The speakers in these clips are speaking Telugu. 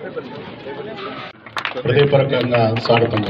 హృదయపూర్వకంగా స్వాగతం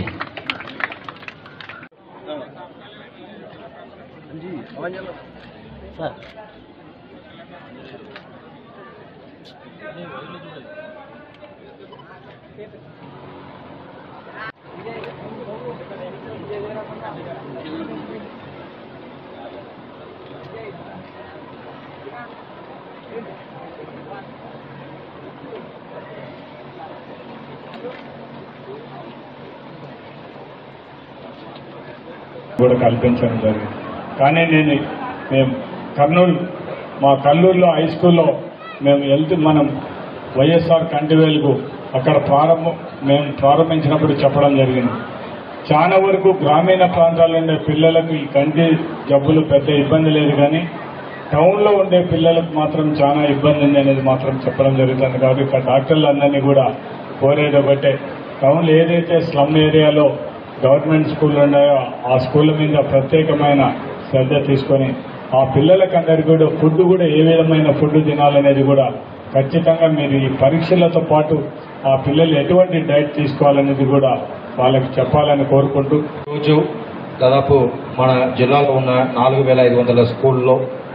కూడా కల్పించడం జరిగింది కానీ నేను మేము కర్నూలు మా కల్లూరులో హై స్కూల్లో మేము వెళ్తూ మనం వైఎస్ఆర్ కంటి వెలుగు అక్కడ ప్రారంభం మేము ప్రారంభించినప్పుడు చెప్పడం జరిగింది చాలా వరకు గ్రామీణ ప్రాంతాల్లో ఉండే పిల్లలకు ఈ కంటి జబ్బులు పెద్ద ఇబ్బంది లేదు కానీ టౌన్లో ఉండే పిల్లలకు మాత్రం చాలా ఇబ్బంది ఉంది అనేది మాత్రం చెప్పడం జరుగుతుంది కాబట్టి ఇక్కడ డాక్టర్లందరినీ కూడా కోరేది ఒకటే టౌన్లో ఏదైతే స్లమ్ ఏరియాలో గవర్నమెంట్ స్కూళ్ళు ఉన్నాయో ఆ స్కూళ్ళ మీద ప్రత్యేకమైన శ్రద్ధ తీసుకొని ఆ పిల్లలకందరికీ కూడా ఫుడ్ కూడా ఏ విధమైన ఫుడ్ తినాలనేది కూడా ఖచ్చితంగా మీరు ఈ పరీక్షలతో పాటు ఆ పిల్లలు ఎటువంటి డైట్ తీసుకోవాలనేది కూడా వాళ్ళకి చెప్పాలని కోరుకుంటూ రోజు దాదాపు మన జిల్లాలో ఉన్న నాలుగు వేల ఐదు వందల స్కూల్లో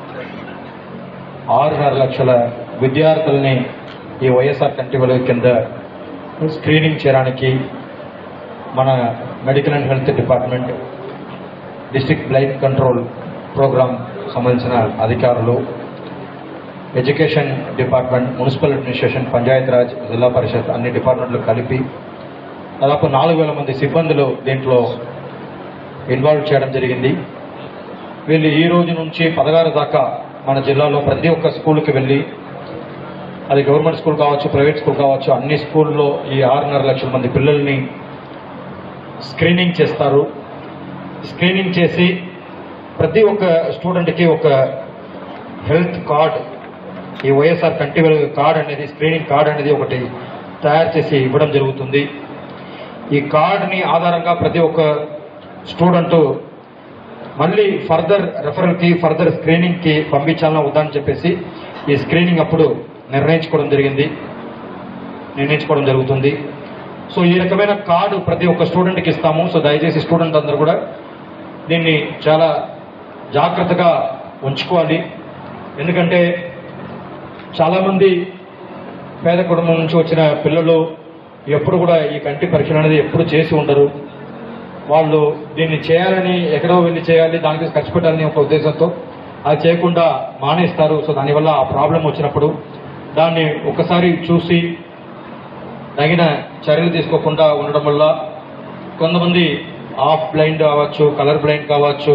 ఆరున్నర లక్షల విద్యార్థుల్ని ఈ వైఎస్ఆర్ కంటి వెలుగు కింద స్క్రీనింగ్ చేయడానికి మన medical and health department district blind control program సంబంధించిన అధికారులు education department municipal administration panchayat raj zilla parishad అన్ని డిపార్ట్మెంట్లు కలిపి దాదాపు నాలుగు వేల మంది సిబ్బందులు దీంట్లో ఇన్వాల్వ్ చేయడం జరిగింది వీళ్ళు ఈ రోజు నుంచి పదహారు దాకా మన జిల్లాలో ప్రతి ఒక్క స్కూల్కి వెళ్ళి అది గవర్నమెంట్ స్కూల్ కావచ్చు ప్రైవేట్ స్కూల్ కావచ్చు అన్ని స్కూల్లో ఈ ఆరున్నర లక్షల మంది పిల్లల్ని స్క్రీనింగ్ చేస్తారు స్క్రీనింగ్ చేసి ప్రతి ఒక్క స్టూడెంట్కి ఒక హెల్త్ కార్డ్ ఈ వైఎస్ఆర్ కంటి వెలుగు కార్డ్ అనేది స్క్రీనింగ్ కార్డ్ అనేది ఒకటి తయారు చేసి ఇవ్వడం జరుగుతుంది ఈ కార్డ్ని ఆధారంగా ప్రతి ఒక్క స్టూడెంట్ మళ్ళీ ఫర్దర్ రెఫరల్కి ఫర్దర్ స్క్రీనింగ్కి పంపించాలన్నా వద్దని చెప్పేసి ఈ స్క్రీనింగ్ అప్పుడు నిర్ణయించుకోవడం జరిగింది నిర్ణయించుకోవడం జరుగుతుంది సో ఈ రకమైన కార్డు ప్రతి ఒక్క స్టూడెంట్కి ఇస్తాము సో దయచేసి స్టూడెంట్ అందరూ కూడా దీన్ని చాలా జాగ్రత్తగా ఉంచుకోవాలి ఎందుకంటే చాలామంది పేద కుటుంబం నుంచి వచ్చిన పిల్లలు ఎప్పుడు కూడా ఈ కంటి పరీక్షలు అనేది ఎప్పుడు చేసి ఉండరు వాళ్ళు దీన్ని చేయాలని ఎక్కడో వెళ్ళి చేయాలి దానికి ఖర్చు పెట్టాలని ఒక ఉద్దేశంతో అది చేయకుండా మానేస్తారు సో దానివల్ల ఆ ప్రాబ్లం వచ్చినప్పుడు దాన్ని ఒకసారి చూసి తగిన చర్యలు తీసుకోకుండా ఉండడం వల్ల కొంతమంది ఆఫ్ బ్లైండ్ కావచ్చు కలర్ బ్లైండ్ కావచ్చు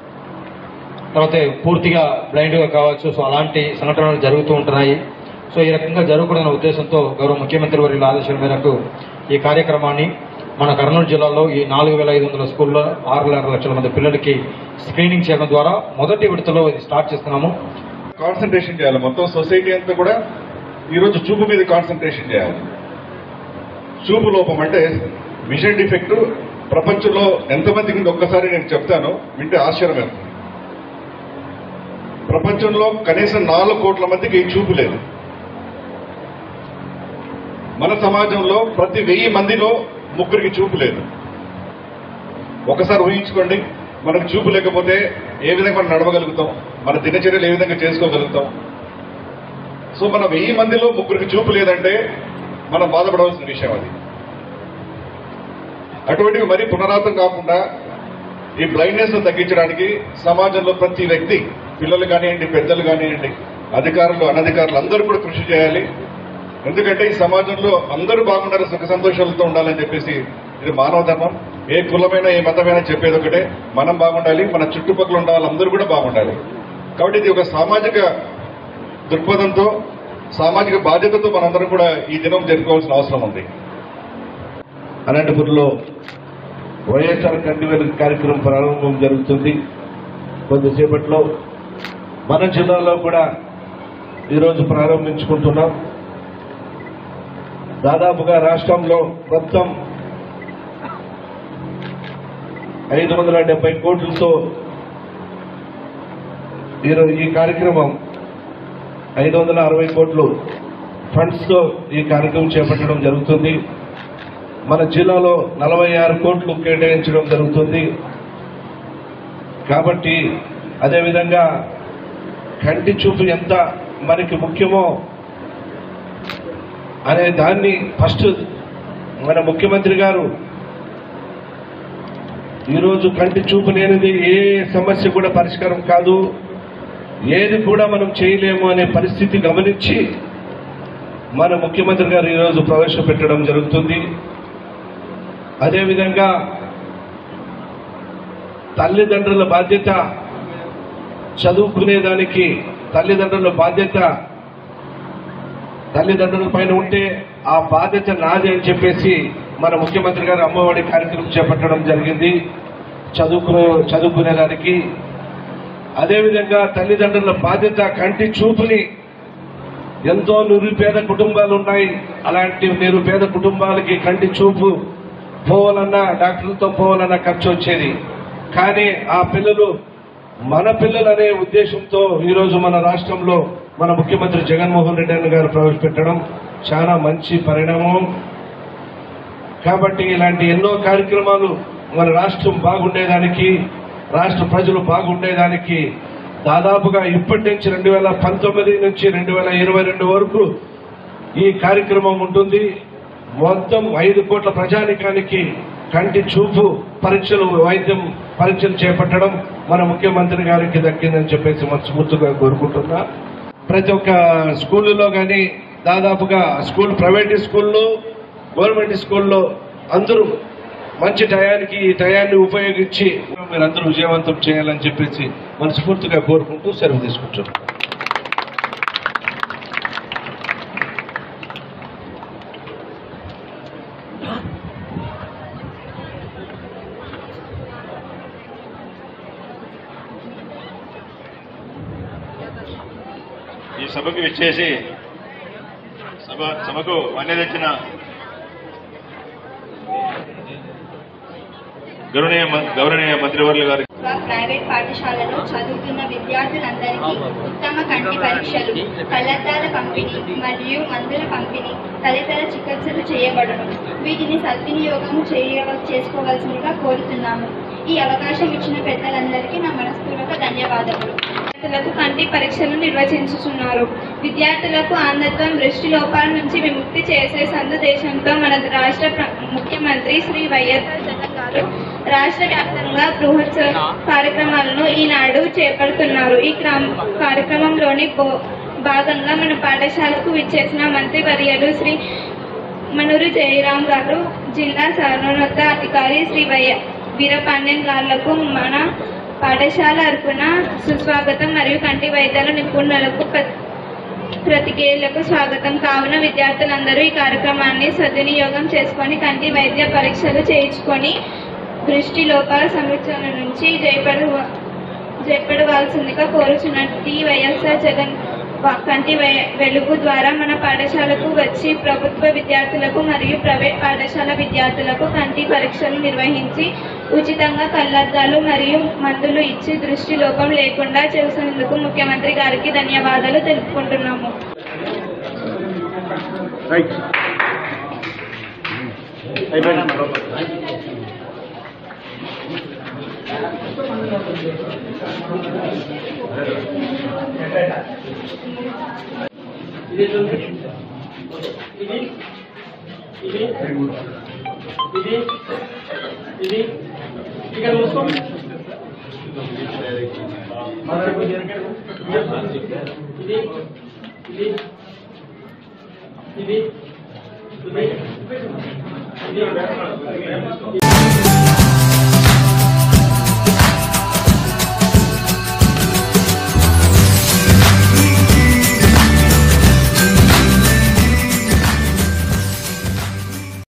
తర్వాత పూర్తిగా బ్లైండ్గా కావచ్చు సో అలాంటి సంఘటనలు జరుగుతూ ఉంటున్నాయి సో ఈ రకంగా జరగకూడదన్న ఉద్దేశంతో గౌరవ ముఖ్యమంత్రి వర్యుల ఆదేశాల మేరకు ఈ కార్యక్రమాన్ని మన కర్నూలు జిల్లాలో ఈ నాలుగు వేల ఐదు వందల స్కూల్లో ఆరున్నర లక్షల మంది పిల్లలకి స్క్రీనింగ్ చేయడం ద్వారా మొదటి విడతలో ఇది స్టార్ట్ చేస్తున్నాము కాన్సన్ట్రేషన్ చేయాలి మొత్తం సొసైటీ అంతా కూడా ఈరోజు చూపు మీద కాన్సన్ట్రేషన్ చేయాలి చూపు లోపం అంటే విజన్ డిఫెక్ట్ ప్రపంచంలో ఎంతమందికి ఉందో ఒక్కసారి నేను చెప్తాను వింటే ఆశ్చర్యం ప్రపంచంలో కనీసం నాలుగు కోట్ల మందికి ఈ చూపు లేదు మన సమాజంలో ప్రతి వెయ్యి మందిలో ముగ్గురికి చూపు లేదు ఒకసారి ఊహించుకోండి మనకు చూపు లేకపోతే ఏ విధంగా మనం నడవగలుగుతాం మన దినచర్యలు ఏ విధంగా చేసుకోగలుగుతాం సో మన వెయ్యి మందిలో ముగ్గురికి చూపు లేదంటే మనం బాధపడవలసిన విషయం అది అటువంటివి మరీ పునరావృతం కాకుండా ఈ బ్లైండ్నెస్ తగ్గించడానికి సమాజంలో ప్రతి వ్యక్తి పిల్లలు కానివ్వండి పెద్దలు కానివ్వండి అధికారులు అనధికారులు అందరూ కూడా కృషి చేయాలి ఎందుకంటే ఈ సమాజంలో అందరూ బాగుండాలి సుఖ సంతోషాలతో ఉండాలని చెప్పేసి ఇది మానవ ధర్మం ఏ కులమైనా ఏ మతమైనా చెప్పేది ఒకటే మనం బాగుండాలి మన చుట్టుపక్కల ఉన్న వాళ్ళందరూ కూడా బాగుండాలి కాబట్టి ఇది ఒక సామాజిక దృక్పథంతో సామాజిక బాధ్యతతో మనందరం కూడా ఈ దినం జరుపుకోవాల్సిన అవసరం ఉంది అనంతపురంలో వైఎస్ఆర్ కంటి వెలుగు కార్యక్రమం ప్రారంభం జరుగుతుంది కొద్దిసేపట్లో మన జిల్లాలో కూడా ఈరోజు ప్రారంభించుకుంటున్నాం దాదాపుగా రాష్ట్రంలో మొత్తం ఐదు వందల డెబ్బై కోట్లతో ఈరోజు ఈ కార్యక్రమం ఐదు వందల అరవై కోట్లు ఫండ్స్తో ఈ కార్యక్రమం చేపట్టడం జరుగుతుంది మన జిల్లాలో నలభై ఆరు కోట్లు కేటాయించడం జరుగుతుంది కాబట్టి అదేవిధంగా కంటి చూపు ఎంత మనకి ముఖ్యమో అనే దాన్ని ఫస్ట్ మన ముఖ్యమంత్రి గారు ఈరోజు కంటి చూపు లేనిది ఏ సమస్య కూడా పరిష్కారం కాదు ఏది కూడా మనం చేయలేము అనే పరిస్థితి గమనించి మన ముఖ్యమంత్రి గారు ఈరోజు ప్రవేశపెట్టడం జరుగుతుంది అదేవిధంగా తల్లిదండ్రుల బాధ్యత చదువుకునేదానికి తల్లిదండ్రుల బాధ్యత తల్లిదండ్రుల పైన ఉంటే ఆ బాధ్యత నాది అని చెప్పేసి మన ముఖ్యమంత్రి గారు అమ్మఒడి కార్యక్రమం చేపట్టడం జరిగింది చదువుకునే చదువుకునేదానికి అదేవిధంగా తల్లిదండ్రుల బాధ్యత కంటి చూపుని ఎంతో నిరుపేద కుటుంబాలు ఉన్నాయి అలాంటి నిరుపేద కుటుంబాలకి కంటి చూపు పోవాలన్నా డాక్టర్లతో పోవాలన్నా ఖర్చు వచ్చేది కానీ ఆ పిల్లలు మన పిల్లలు అనే ఉద్దేశంతో ఈరోజు మన రాష్ట్రంలో మన ముఖ్యమంత్రి జగన్మోహన్ రెడ్డి అన్న గారు ప్రవేశపెట్టడం చాలా మంచి పరిణామం కాబట్టి ఇలాంటి ఎన్నో కార్యక్రమాలు మన రాష్ట్రం బాగుండేదానికి రాష్ట్ర ప్రజలు బాగుండేదానికి దాదాపుగా ఇప్పటి నుంచి రెండు వేల పంతొమ్మిది నుంచి రెండు వేల ఇరవై రెండు వరకు ఈ కార్యక్రమం ఉంటుంది మొత్తం ఐదు కోట్ల ప్రజానికానికి కంటి చూపు పరీక్షలు వైద్యం పరీక్షలు చేపట్టడం మన ముఖ్యమంత్రి గారికి దక్కిందని చెప్పేసి మనస్ఫూర్తిగా కోరుకుంటున్నా ప్రతి ఒక్క స్కూళ్ళలో కానీ దాదాపుగా స్కూల్ ప్రైవేట్ స్కూల్లో గవర్నమెంట్ స్కూల్లో అందరూ మంచి టయానికి ఈ టయాన్ని ఉపయోగించి మీరందరూ విజయవంతం చేయాలని చెప్పేసి మనస్ఫూర్తిగా కోరుకుంటూ సెలవు తీసుకుంటున్నాం ఈ సభకు విచ్చేసి సభ సభకు వన్నె తెచ్చిన గౌరవనీయ మ- గౌరవనీయ మంత్రివర్యులు గారికి ప్రైవేట్ పాఠశాలలో చదువుతున్న విద్యార్థులందరికీ ఉత్తమ కంటి పరీక్షలు కళ్లద్దాల పంపిణీ మరియు మందుల పంపిణీ తదితర చికిత్సలు చేయబడను వీటిని సద్వినియోగం చేయ చేసుకోవాల్సిందిగా కోరుతున్నాము ఈ అవకాశం ఇచ్చిన పెద్దలందరికీ నా మనస్పూర్వక ధన్యవాదములు విద్యార్థులకు కంటి పరీక్షలు నిర్వహించుతున్నారు విద్యార్థులకు అంధత్వం దృష్టి లోపాల నుంచి విముక్తి చేసే సందేశంతో మన రాష్ట్ర ప్ర- ముఖ్యమంత్రి శ్రీ వైఎస్ఆర్ జగన్ గారు రాష్ట్ర వ్యాప్తంగా బృహత్ కార్యక్రమాలను ఈనాడు చేపడుతున్నారు ఈ క్రమ కార్యక్రమంలోని బో- భాగంగా మన పాఠశాలకు విచ్చేసిన మంత్రివర్యులు శ్రీ మనూరు జయరాం గారు జిల్లా సర్వోన్నత అధికారి శ్రీ వై వీరపాండ్యన్ గారులకు మన పాఠశాల తరపున సుస్వాగతం మరియు కంటి వైద్యాల నిపుణులకు ప్ర- ప్రతికేయులకు స్వాగతం కావున విద్యార్థులందరూ ఈ కార్యక్రమాన్ని సద్వినియోగం చేసుకొని కంటి వైద్య పరీక్షలు చేయించుకొని దృష్టి లోపాల సమస్యల నుంచి జయపడు జయపడవలసిందిగా కోరుచున్నట్టు వైఎస్ఆర్ జగన్ వా- కంటి వె- వెలుగు ద్వారా మన పాఠశాలకు వచ్చి ప్రభుత్వ విద్యార్థులకు మరియు ప్రైవేట్ పాఠశాల విద్యార్థులకు కంటి పరీక్షలు నిర్వహించి ఉచితంగా కళ్లద్దాలు మరియు మందులు ఇచ్చి దృష్టి లోపం లేకుండా చేసేందుకు ముఖ్యమంత్రి గారికి ధన్యవాదాలు తెలుపుకుంటున్నాము ఇది